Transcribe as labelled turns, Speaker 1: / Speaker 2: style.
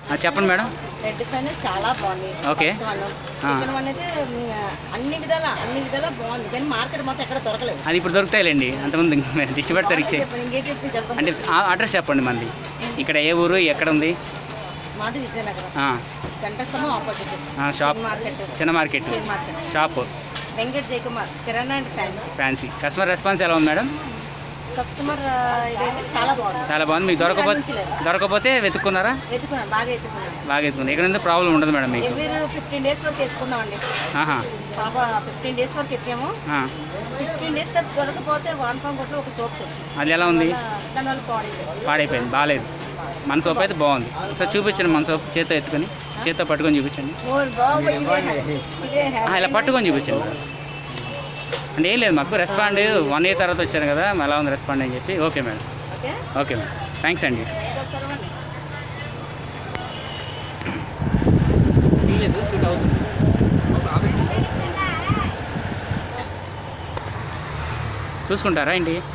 Speaker 1: ఆ, చెప్పండి madam
Speaker 2: red sun చాలా బాగుంది
Speaker 1: ఓకే.
Speaker 2: ఫస్ట్ వన్
Speaker 1: ఆ.
Speaker 2: సెకండ్ వన్ అయితే మ్, అన్ని విధాల అన్ని విధాలా బాగుంది కానీ మార్కెట్ మొత్తం ఎక్కడ దొరకలేదు
Speaker 1: అది ఇప్పుడు దొరుకుతాయిలేండి అంతమంది డిస్ట్రిబ్యూటర్ సరిగ్గా చేయి.
Speaker 2: చెప్పండి ఇంకేం చెప్పి చెప్పండి
Speaker 1: అంటే ఆ అడ్రస్ చెప్పండి మంది ఇక్కడ ఏ ఊరు ఎక్కడ ఉంది
Speaker 2: మాది విజయనగరం
Speaker 1: ఆ,
Speaker 2: గంటస్తమం ఆపోజిట్
Speaker 1: ఆ, షాప్
Speaker 2: మార్కెట్
Speaker 1: చిన్న market
Speaker 2: share market
Speaker 1: shop
Speaker 2: Venkat Jayakumar kirana and fancy
Speaker 1: fancy customer response ఎలా ఉంది మేడం
Speaker 2: కస్టమర్ ఆ, ఇదైతే చాలా బాగుంది
Speaker 1: చాలా బాగుంది మీకు దొరకపోతే దొరకపోతే వెతుక్కున్నారా
Speaker 2: ఎత్తుకున్నాం బాగా ఎత్తుకున్నాం
Speaker 1: బాగా ఎత్తుకుంది ఇక్కడ నుంచి ప్రాబ్లం ఉండదు మేడం మీకు
Speaker 2: ఎవ్రీ ఫిఫ్టీన్ డేస్ వరకు ఎత్తుకున్నామండి
Speaker 1: ఆహా
Speaker 2: పాప ఫిఫ్టీన్ డేస్ వరకు ఎత్తాము
Speaker 1: ఆ,
Speaker 2: ఫిఫ్టీన్ డేస్ తర్వాత దొరకపోతే వన్ పాయింట్ కొట్టి ఒక సోప్ తెచ్చాం
Speaker 1: అది ఎలా ఉంది
Speaker 2: దాని వల్ల బాగుంది
Speaker 1: పాడైపోయింది బాగాలేదు మన సోప్ అయితే బాగుంది ఒకసారి చూపించండి మన సోప్ చేత్తో ఎత్తుకొని చేత్తో పట్టుకొని చూపించండి
Speaker 2: ఇదే
Speaker 1: ఆ, ఇలా పట్టుకొని చూపించండి మేడం అంటే ఏం లేదు మాకు రెస్పాండ్ వన్ ఇయర్ తర్వాత వచ్చాను కదా ఎలా ఉంది రెస్పాండ్ అని చెప్పి okay madam
Speaker 2: okay
Speaker 1: okay madam thanks అండి
Speaker 2: ఏదో ఒకసారి ఇవ్వండి.
Speaker 1: చూసుకుంటారా ఏంటి